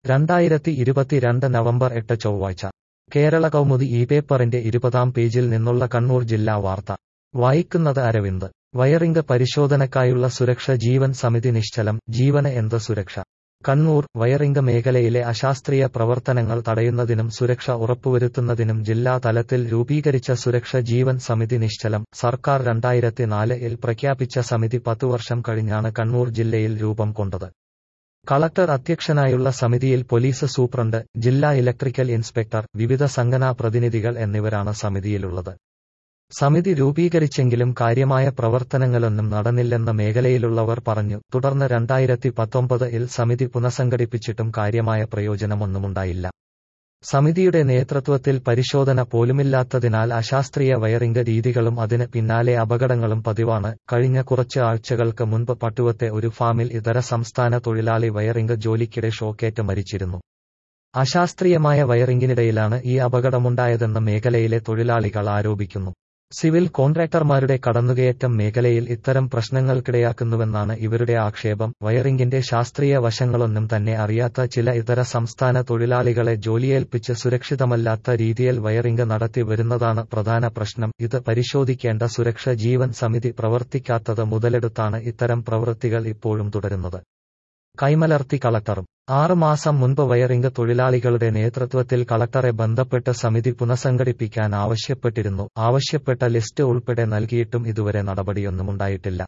രണ്ടായിരത്തി ഇരുപത്തിരണ്ട് നവംബർ എട്ട് ചൊവ്വാഴ്ച കേരള കൗമുദി ഈ പേപ്പറിന്റെ ഇരുപതാം പേജിൽ നിന്നുള്ള കണ്ണൂർ ജില്ലാ വാർത്ത വായിക്കുന്നത് അരവിന്ദ് വയറിംഗ് പരിശോധനക്കായുള്ള സുരക്ഷ ജീവൻ സമിതി നിശ്ചലം ജീവന് എന്ത് സുരക്ഷ കണ്ണൂർ വയറിംഗ് മേഖലയിലെ അശാസ്ത്രീയ പ്രവർത്തനങ്ങൾ തടയുന്നതിനും സുരക്ഷ ഉറപ്പുവരുത്തുന്നതിനും ജില്ലാ തലത്തിൽ രൂപീകരിച്ച സുരക്ഷ ജീവൻ സമിതി നിശ്ചലം സർക്കാർ രണ്ടായിരത്തി നാലിൽ പ്രഖ്യാപിച്ച സമിതി പത്തു വർഷം കഴിഞ്ഞാണ് കണ്ണൂർ ജില്ലയിൽ രൂപം കൊണ്ടത് കളക്ടർ അധ്യക്ഷനായുള്ള സമിതിയിൽ പോലീസ് സൂപ്രണ്ട് ജില്ലാ ഇലക്ട്രിക്കൽ ഇൻസ്പെക്ടർ വിവിധ സംഘടനാ പ്രതിനിധികൾ എന്നിവരാണ് സമിതിയിലുള്ളത് സമിതി രൂപീകരിച്ചെങ്കിലും കാര്യമായ പ്രവർത്തനങ്ങളൊന്നും നടന്നില്ലെന്ന് മേഖലയിലുള്ളവർ പറഞ്ഞു തുടർന്ന് രണ്ടായിരത്തി പത്തൊമ്പതിൽ സമിതി പുനഃസംഘടിപ്പിച്ചിട്ടും കാര്യമായ പ്രയോജനമൊന്നുമുണ്ടായില്ല സമിതിയുടെ നേതൃത്വത്തിൽ പരിശോധന പോലുമില്ലാത്തതിനാൽ അശാസ്ത്രീയ വയറിംഗ് രീതികളും അതിന് പിന്നാലെ അപകടങ്ങളും പതിവാണ് കഴിഞ്ഞ കുറച്ച് ആഴ്ചകൾക്ക് മുൻപ് പട്ടുവത്തെ ഒരു ഫാമിൽ ഇതര സംസ്ഥാന തൊഴിലാളി വയറിംഗ് ജോലിക്കിടെ ഷോക്കേറ്റ് മരിച്ചിരുന്നു അശാസ്ത്രീയമായ വയറിംഗിനിടയിലാണ് ഈ അപകടമുണ്ടായതെന്ന് മേഖലയിലെ തൊഴിലാളികൾ ആരോപിക്കുന്നു സിവിൽ കോൺട്രാക്ടർമാരുടെ കടന്നുകയറ്റം മേഖലയിൽ ഇത്തരം പ്രശ്നങ്ങൾക്കിടയാക്കുന്നുവെന്നാണ് ഇവരുടെ ആക്ഷേപം വയറിംഗിന്റെ ശാസ്ത്രീയ വശങ്ങളൊന്നും തന്നെ അറിയാത്ത ചില ഇതര സംസ്ഥാന തൊഴിലാളികളെ ജോലിയേൽപ്പിച്ച് സുരക്ഷിതമല്ലാത്ത രീതിയിൽ വയറിംഗ് നടത്തി വരുന്നതാണ് പ്രധാന പ്രശ്നം ഇത് പരിശോധിക്കേണ്ട സുരക്ഷ ജീവൻ സമിതി പ്രവർത്തിക്കാത്തത് മുതലെടുത്താണ് ഇത്തരം പ്രവൃത്തികൾ ഇപ്പോഴും തുടരുന്നത് കൈമലർത്തി കളക്ടറും ആറ് മാസം മുൻപ് വയറിംഗ് തൊഴിലാളികളുടെ നേതൃത്വത്തിൽ കളക്ടറെ ബന്ധപ്പെട്ട് സമിതി പുനഃസംഘടിപ്പിക്കാൻ ആവശ്യപ്പെട്ടിരുന്നു ആവശ്യപ്പെട്ട ലിസ്റ്റ് ഉൾപ്പെടെ നൽകിയിട്ടും ഇതുവരെ നടപടിയൊന്നുമുണ്ടായിട്ടില്ല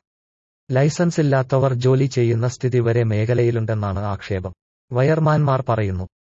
ലൈസൻസ് ഇല്ലാത്തവർ ജോലി ചെയ്യുന്ന സ്ഥിതി വരെ മേഖലയിലുണ്ടെന്നാണ് ആക്ഷേപം വയർമാൻമാർ പറയുന്നു